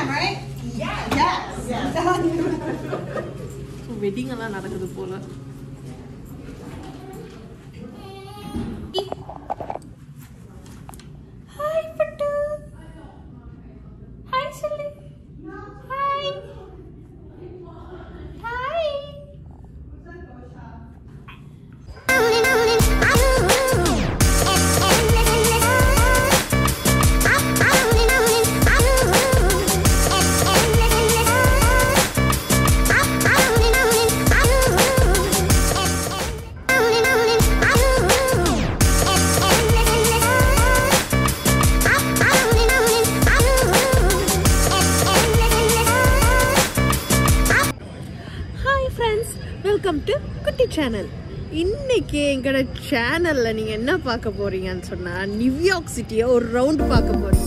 time, right? Yes. Yes. I'm telling you. Wedding எல்லாம் நடக்குது போல ஹாய் பட்டு ஹாய் சொல்லு hi hi hi friends welcome to குட்டி சேனல் இன்னைக்கு எங்களோட சேனல்ல நீங்க என்ன பார்க்க போறீங்கன்னு சொன்னா நியூயார்க் சிட்டியை ஒரு ரவுண்ட் பார்க்க போறீங்க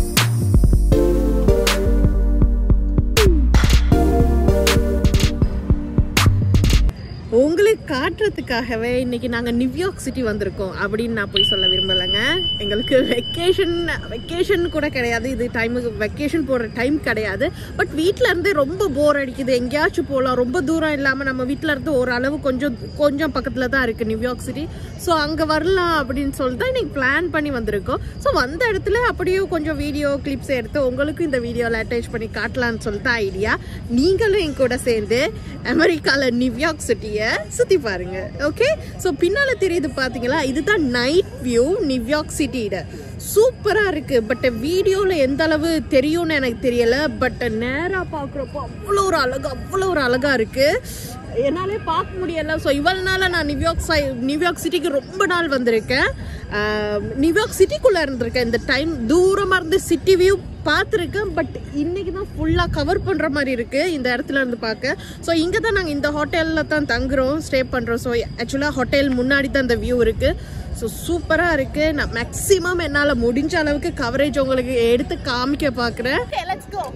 உங்களுக்கு காட்டுறதுக்காகவே இன்னைக்கு நாங்கள் நியூயார்க் சிட்டி வந்திருக்கோம் அப்படின்னு நான் போய் சொல்ல விரும்பலைங்க எங்களுக்கு வெக்கேஷன் வெக்கேஷன் கூட கிடையாது இது டைமுக்கு வெக்கேஷன் போகிற டைம் கிடையாது பட் வீட்டில் இருந்து ரொம்ப போர் அடிக்குது எங்கேயாச்சும் போகலாம் ரொம்ப தூரம் இல்லாமல் நம்ம வீட்டில் இருந்து ஓரளவு கொஞ்சம் கொஞ்சம் பக்கத்தில் தான் இருக்குது நியூயார்க் சிட்டி ஸோ அங்கே வரலாம் அப்படின்னு சொல்லிட்டு தான் இன்னைக்கு பிளான் பண்ணி வந்திருக்கோம் ஸோ வந்த இடத்துல அப்படியே கொஞ்சம் வீடியோ கிளிப்ஸ் எடுத்து உங்களுக்கும் இந்த வீடியோவில் அட்டாச் பண்ணி காட்டலான்னு சொல்லிட்டு ஐடியா நீங்களும் என் கூட சேர்ந்து அமெரிக்காவில் நியூயார்க் சிட்டியை சுற்றி பாருங்க ஓகே ஸோ பின்னால் தெரியுது பார்த்தீங்களா இதுதான் நைட் வியூ நியூயார்க் சிட்டியிட சூப்பராக இருக்குது பட் வீடியோவில் எந்த அளவு தெரியும்னு எனக்கு தெரியல பட் நேராக பார்க்குறப்போ அவ்வளோ ஒரு அழகு அவ்வளோ ஒரு அழகாக இருக்குது என்னாலே பார்க்க முடியல ஸோ இவ்வளோ நாளாக நான் நியூயார்க் சை நியூயார்க் சிட்டிக்கு ரொம்ப நாள் வந்திருக்கேன் ஆஹ் நியூயார்க் சிட்டிக்குள்ளே இருந்திருக்கேன் இந்த டைம் தூரமாக இருந்து சிட்டி வியூ பார்த்துருக்கேன் பட் இன்னைக்கு தான் ஃபுல்லாக கவர் பண்ணுற மாதிரி இருக்குது இந்த இடத்துல இருந்து பார்க்க ஸோ இங்கே தான் நாங்கள் இந்த ஹோட்டலில் தான் தங்குறோம் ஸ்டே பண்ணுறோம் ஸோ ஆக்சுவலாக ஹோட்டல் முன்னாடி தான் இந்த வியூ இருக்குது ஸோ சூப்பராக இருக்குது நான் மேக்ஸிமம் என்னால் முடிஞ்ச அளவுக்கு கவரேஜ் உங்களுக்கு எடுத்து காமிக்க பார்க்குறேன் லெட்ஸ் கோ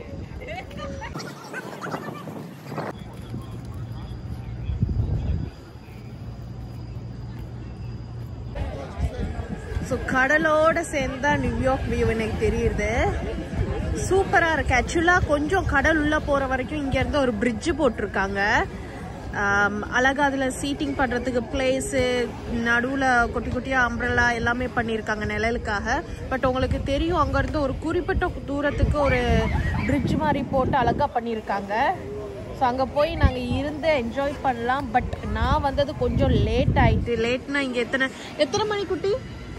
ஸோ கடலோட சேர்ந்தா நியூயார்க் வியூ எனக்கு தெரியுது சூப்பராக இருக்கு ஆக்சுவலாக கொஞ்சம் கடல் உள்ளே போகிற வரைக்கும் இங்கேருந்து ஒரு பிரிட்ஜு போட்டிருக்காங்க ஆம், அழகா அதில் சீட்டிங் பண்ணுறதுக்கு பிளேஸு நடுவில் குட்டி குட்டியாக அம்ப்ரல்லா எல்லாமே பண்ணியிருக்காங்க நிழலுக்காக பட் உங்களுக்கு தெரியும் அங்கேருந்து ஒரு குறிப்பிட்ட தூரத்துக்கு ஒரு பிரிட்ஜ் மாதிரி போட்டு அழகாக பண்ணியிருக்காங்க ஸோ அங்கே போய் நாங்கள் இருந்து என்ஜாய் பண்ணலாம் பட் நான் வந்தது கொஞ்சம் லேட் ஆயிட்டு லேட்னா இங்கே எத்தனை எத்தனை மணி குட்டி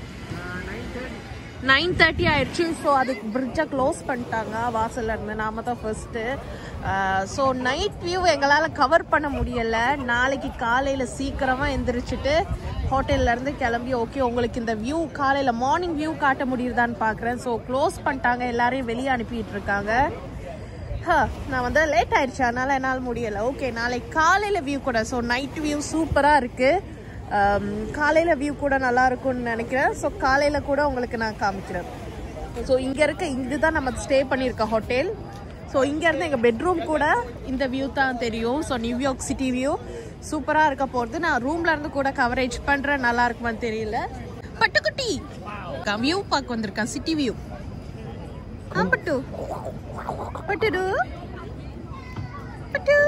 நைன் தேர்ட்டி ஆயிடுச்சு ஸோ அதுக்கு பிரிட்ஜை க்ளோஸ் பண்ணிட்டாங்க வாசல்ல இருந்து நாம தான் ஃபர்ஸ்ட்டு ஸோ நைட் வியூ எங்களால் கவர் பண்ண முடியலை நாளைக்கு காலையில் சீக்கிரமாக எந்திரிச்சிட்டு ஹோட்டல்ல இருந்து கிளம்பி ஓகே உங்களுக்கு இந்த வியூ காலையில் மார்னிங் வியூ காட்ட முடியுதான்னு பார்க்குறேன் ஸோ க்ளோஸ் பண்ணிட்டாங்க எல்லாரையும் வெளியே அனுப்பிட்டு இருக்காங்க ஹ, நான் வந்து லேட் ஆயிடுச்சு அதனால என்னால் முடியலை ஓகே நாளைக்கு காலையில் வியூ கூட ஸோ நைட் வியூ சூப்பராக இருக்குது காலையில் வியூ கூட நல்லா இருக்கும்னு நினைக்கிறேன் ஸோ காலையில் கூட உங்களுக்கு நான் காமிக்கிறேன் ஸோ இங்கே இருக்க இதுதான் நம்ம ஸ்டே பண்ணியிருக்க ஹோட்டல் ஸோ இங்கேருந்து எங்கள் பெட்ரூம் கூட இந்த வியூ தான் தெரியும் ஸோ நியூயார்க் சிட்டி வியூ சூப்பராக இருக்க போகிறது நான் ரூம்ல இருந்து கூட கவரேஜ் பண்ணுறேன் நல்லா இருக்குமான்னு தெரியல பட்டுக்குட்டி வியூ பார்க்க வந்திருக்கேன் சிட்டி வியூ ஆ பட்டு பட்டுடு பட்டு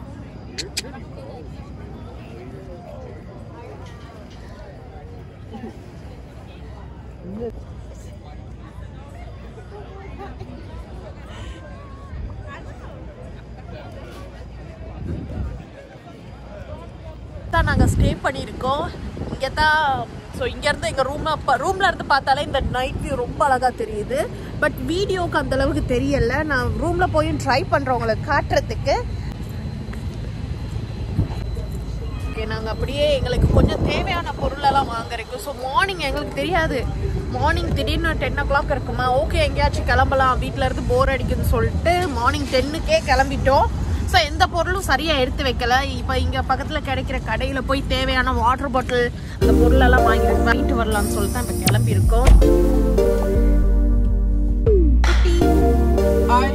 தான் நாங்கள் ஸ்டே பண்ணியிருக்கோம் இங்கே தான் ஸோ இங்கேருந்து எங்கள் ரூமை ரூமில் இருந்து பார்த்தாலே இந்த நைட் வியூ ரொம்ப அழகாக தெரியுது பட் வீடியோவுக்கு அந்த அளவுக்கு தெரியல நான் ரூமில் போய் ட்ரை பண்ணுறவங்களை காட்டுறதுக்கு ஓகே நாங்கள் அப்படியே எங்களுக்கு கொஞ்சம் தேவையான பொருளெல்லாம் வாங்குறதுக்கு ஸோ மார்னிங் எங்களுக்கு தெரியாது மார்னிங் திடீர்னு டென் ஓ கிளாக் இருக்குமா ஓகே எங்கேயாச்சும் கிளம்பலாம் வீட்டில் இருந்து போர் அடிக்குதுன்னு சொல்லிட்டு மார்னிங் டென்னுக்கே கிளம்பிட்டோம் ஸோ எந்த பொருளும் சரியாக எடுத்து வைக்கல இப்போ இங்கே பக்கத்தில் கிடைக்கிற கடையில் போய் தேவையான வாட்டர் பாட்டில் அந்த பொருளெல்லாம் வாங்கி வாங்கிட்டு வரலாம்னு சொல்லிட்டு தான் இப்போ கிளம்பியிருக்கோம் Hi.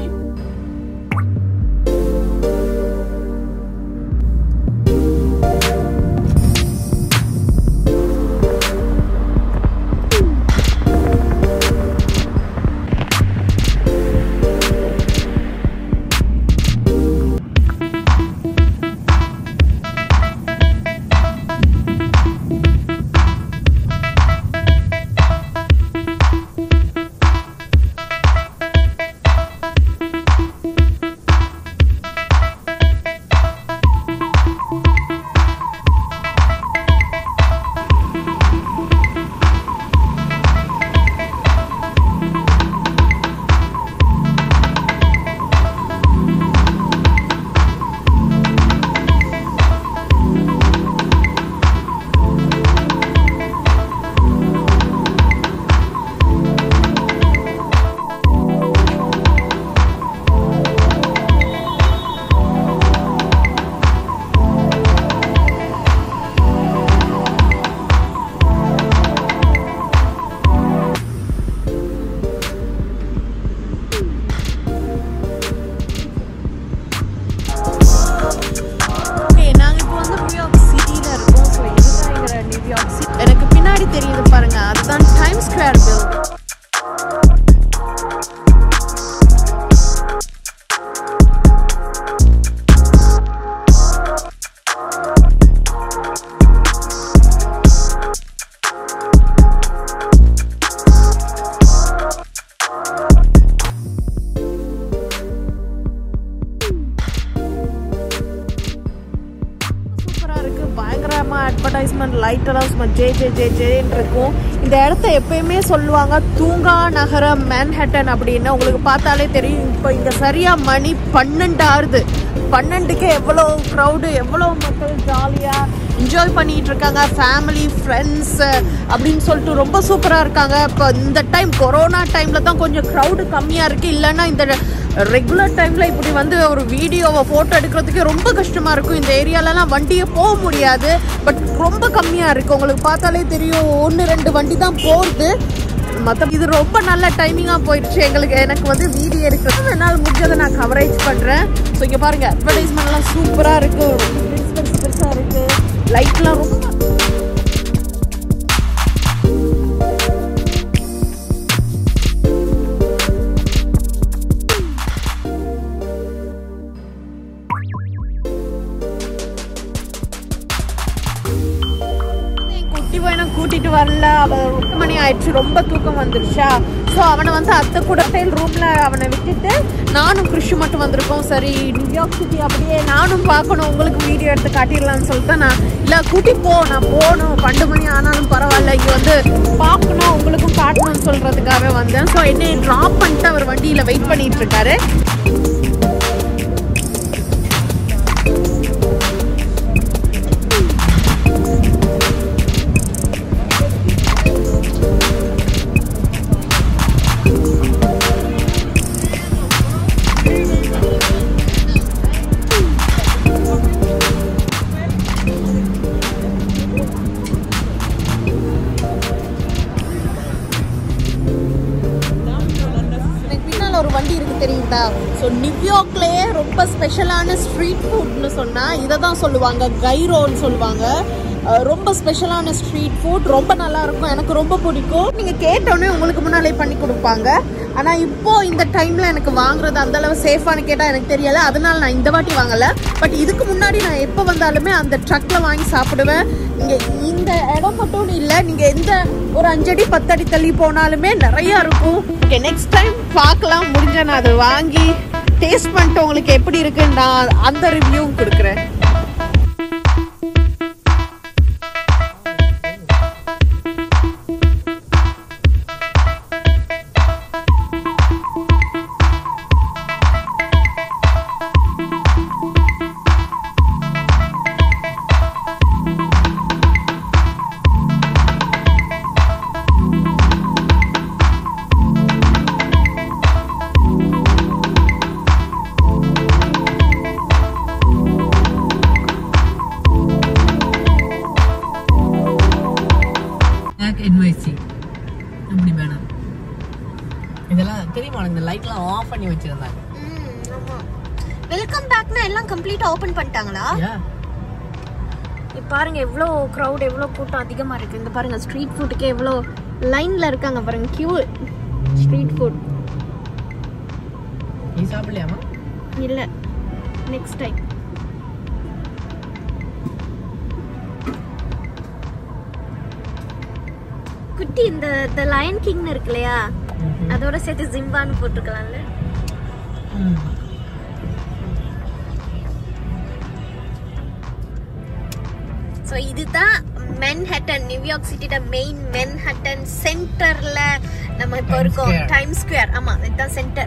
லைட்டெல்லாம் சும்மா ஜே ஜே ஜே ஜேன்னு இருக்கும் இந்த இடத்த எப்பயுமே சொல்லுவாங்க தூங்கா நகரம் மேன்ஹட்டன் அப்படின்னு உங்களுக்கு பார்த்தாலே தெரியும் இப்போ இங்கே சரியாக மணி பன்னெண்டு ஆறுது பன்னெண்டுக்கே எவ்வளோ க்ரௌடு எவ்வளோ மக்கள் ஜாலியாக என்ஜாய் பண்ணிட்டு இருக்காங்க ஃபேமிலி ஃப்ரெண்ட்ஸ் அப்படின்னு சொல்லிட்டு ரொம்ப சூப்பராக இருக்காங்க இப்போ இந்த டைம் கொரோனா டைமில் தான் கொஞ்சம் க்ரௌடு கம்மியாக இருக்குது இல்லைன்னா இந்த ரெகுலர் டைமில் இப்படி வந்து ஒரு வீடியோவை ஃபோட்டோ எடுக்கிறதுக்கே ரொம்ப கஷ்டமாக இருக்கும் இந்த ஏரியாலலாம் வண்டியே போக முடியாது பட் ரொம்ப கம்மியாக இருக்குது உங்களுக்கு பார்த்தாலே தெரியும் ஒன்று ரெண்டு வண்டி தான் போகுது மற்ற இது ரொம்ப நல்ல டைமிங்காக போயிடுச்சு எங்களுக்கு எனக்கு வந்து வீடியோ எடுக்கிறது என்னால் முடிஞ்சதை நான் கவரேஜ் பண்ணுறேன் ஸோ இங்கே பாருங்கள் அட்வர்டைஸ்மெண்ட்லாம் சூப்பராக இருக்குது பெருசு பெருசு பெருசாக இருக்குது லைட்லாம் ரொம்ப என் குட்டி பையனை கூட்டிட்டு வரல அவ எட்டு மணி ஆயிடுச்சு ரொம்ப தூக்கம் வந்துருச்சா ஸோ அவனை வந்து அத்தை கூட ஹோட்டல் ரூம்ல அவனை விட்டுட்டு நானும் கிருஷி மட்டும் வந்திருக்கோம் சரி நியூயார்க் சிட்டி அப்படியே நானும் பார்க்கணும் உங்களுக்கு வீடியோ எடுத்து காட்டிடலாம்னு சொல்லிட்டு நான் இல்லை கூட்டி போ நான் போகணும் பன்னெண்டு மணி ஆனாலும் பரவாயில்ல இங்கே வந்து பார்க்கணும் உங்களுக்கும் காட்டணும்னு சொல்றதுக்காகவே வந்தேன் ஸோ என்னை ட்ராப் பண்ணிட்டு அவர் வண்டியில் வெயிட் பண்ணிட்டு இருக்காரு எனக்கு பின்னால் ஒரு வண்டி இருக்கு தெரியுதா ஸோ நியூயார்க்லேயே ரொம்ப ஸ்பெஷலான ஸ்ட்ரீட் ஃபுட்னு சொன்னால் இதை தான் சொல்லுவாங்க கைரோன்னு சொல்லுவாங்க அஹ் ரொம்ப ஸ்பெஷலான ஸ்ட்ரீட் ஃபுட் ரொம்ப நல்லா இருக்கும் எனக்கு ரொம்ப பிடிக்கும் நீங்கள் கேட்டோன்னே உங்களுக்கு முன்னாலே பண்ணி கொடுப்பாங்க ஆனால் இப்போ இந்த டைமில் எனக்கு வாங்குறது அந்த அளவு சேஃபானு கேட்டால் எனக்கு தெரியல அதனால நான் இந்த வாட்டி வாங்கலை பட் இதுக்கு முன்னாடி நான் எப்போ வந்தாலுமே அந்த ட்ரக்கில் வாங்கி சாப்பிடுவேன் இங்கே இந்த இடம் மட்டும் இல்லை நீங்கள் எந்த ஒரு அஞ்சடி பத்தடி தள்ளி போனாலுமே நிறையா இருக்கும் ஓகே நெக்ஸ்ட் டைம் பார்க்கலாம் முடிஞ்ச நான் அதை வாங்கி டேஸ்ட் பண்ணிட்டு உங்களுக்கு எப்படி இருக்குன்னு நான் அந்த ரிவ்யூவும் கொடுக்குறேன் பேக் என்வைசி அப்படி பேனர் இதெல்லாம் தெரியுமா உனக்கு இந்த லைட்லாம் ஆஃப் பண்ணி வச்சிருந்தாங்க வெல்கம் பேக்னா எல்லாம் கம்ப்ளீட்டா ஓபன் பண்ணிட்டாங்களா யா இப்ப பாருங்க எவ்வளோ க்ரௌட் எவ்வளோ கூட்டம் அதிகமாக இருக்கு இங்க பாருங்க ஸ்ட்ரீட் ஃபுட்டுக்கே எவ்வளோ லைன்ல இருக்காங்க பாருங்க கியூ ஸ்ட்ரீட் ஃபுட் நீ சாப்பிடலையாமா இல்ல நெக்ஸ்ட் டைம் குட்டி இந்த த லயன் கிங்னு இருக்கு இல்லையா அதோட சேர்த்து ஜிம்பான்னு போட்டிருக்கலாம்ல ஸோ இதுதான் மென்ஹட்டன் நியூயார்க் சிட்டியோட மெயின் மென்ஹட்டன் சென்டர்ல நம்ம இப்போ Times இருக்கோம் Square. டைம் ஸ்கொயர் ஆமா இதுதான் சென்டர்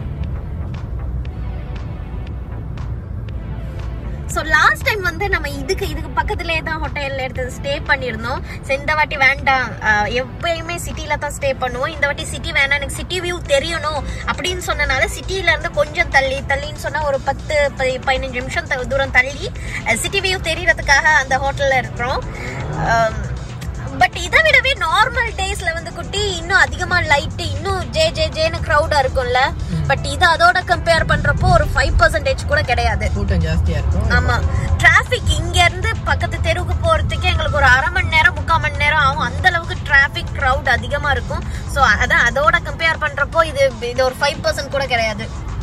ஸோ லாஸ்ட் டைம் வந்து நம்ம இதுக்கு இதுக்கு பக்கத்துலேயே தான் ஹோட்டலில் எடுத்து ஸ்டே பண்ணியிருந்தோம் ஸோ இந்த வாட்டி வேண்டாம் ஆஹ் எப்பயுமே சிட்டில தான் ஸ்டே பண்ணுவோம் இந்த வாட்டி சிட்டி வேணாம் எனக்கு சிட்டி வியூ தெரியணும் அப்படின்னு சொன்னனால சிட்டில இருந்து கொஞ்சம் தள்ளி தள்ளின்னு சொன்னா ஒரு பத்து பதி- பதினஞ்சு நிமிஷம் த- தூரம் தள்ளி சிட்டி வியூ தெரியறதுக்காக அந்த ஹோட்டல்ல இருக்கிறோம் பட் இதை விடவே நார்மல் டேஸ்ல வந்து குட்டி இன்னும் அதிகமா லைட் இன்னும் ஜே ஜே ஜேன்னு க்ரௌடா இருக்கும்ல பட் இது அதோட கம்பேர் பண்றப்போ ஒரு ஃபைவ் பர்சன்டேஜ் கூட கிடையாது கூட்டம் ஜாஸ்தியா இருக்கும் ஆமா டிராபிக் இங்க இருந்து பக்கத்து தெருவுக்கு போறதுக்கு எங்களுக்கு ஒரு அரை மணி நேரம் முக்கால் மணி நேரம் ஆகும் அந்த அளவுக்கு டிராபிக் crowd அதிகமா இருக்கும் சோ அதான் அதோட கம்பேர் பண்றப்போ இது இது ஒரு ஃபைவ் பர்சன்ட் கூட கிடையாது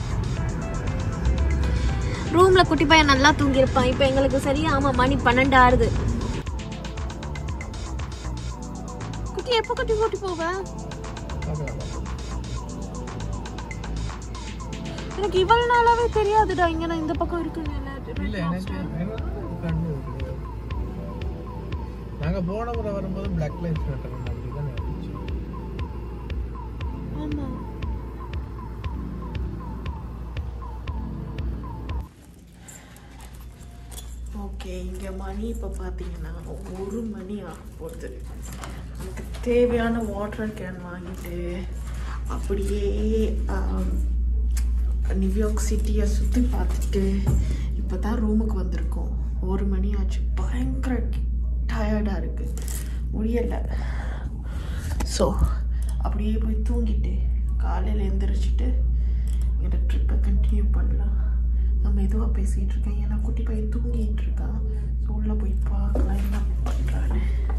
ரூம்ல குட்டி பையன் நல்லா தூங்கி இருப்பான் இப்போ எங்களுக்கு சரியா ஆமா மணி பன்னெண்டு ஆறுது குட்டி எப்போ குட்டி கூட்டி போவேன் பார்க்கலாம். எனக்கு இவ்வளவு நாளாவே தெரியாதுடா இங்க நான் இந்த பக்கம் இருக்குன்னு இல்ல எனக்கு எனக்கு கண்ணு இருக்கு. நாங்க நாங்க போன முறை வரும்போது பிளாக் லைஃப் மேட்டர் மாதிரி தான் இருந்துச்சு ஆமா ஓகே இங்கே மணி இப்போ பார்த்தீங்கன்னா ஒரு மணி ஆக போகுது நமக்கு தேவையான வாட்டர் கேன் வாங்கிட்டு அப்படியே ஆம், நியூயார்க் சிட்டியை சுற்றி பார்த்துட்டு இப்போ தான் ரூமுக்கு வந்திருக்கோம் ஒரு மணி ஆச்சு பயங்கர டயர்டாக இருக்குது முடியலை ஸோ அப்படியே போய் தூங்கிட்டு காலையில் எந்திரிச்சிட்டு என்னோட ட்ரிப்பை கண்டினியூ பண்ணலாம் நான் மெதுவாக பேசிகிட்டு இருக்கேன் ஏன்னா குட்டி பையன் தூங்கிட்டு இருக்கான் ஸோ உள்ளே போய் பார்க்கலாம் என்ன பண்ணுறான்னு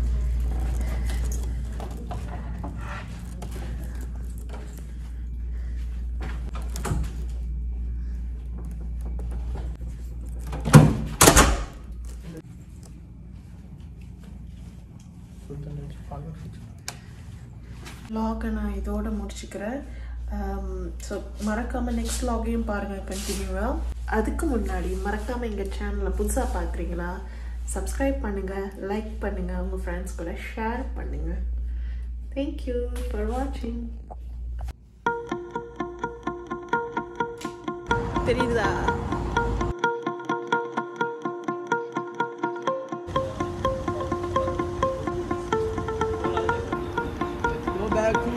லாகை நான் இதோட முடிச்சுக்கிறேன் ஸோ மறக்காமல் நெக்ஸ்ட் லாகையும் பாருங்கள் கண்டினியூவாக அதுக்கு முன்னாடி மறக்காமல் எங்கள் சேனலை புதுசாக பார்க்குறீங்களா சப்ஸ்கிரைப் பண்ணுங்கள் லைக் பண்ணுங்கள் உங்கள் ஃப்ரெண்ட்ஸ் கூட ஷேர் பண்ணுங்கள் தேங்க்யூ ஃபார் வாட்சிங் தெரியுதா Go back to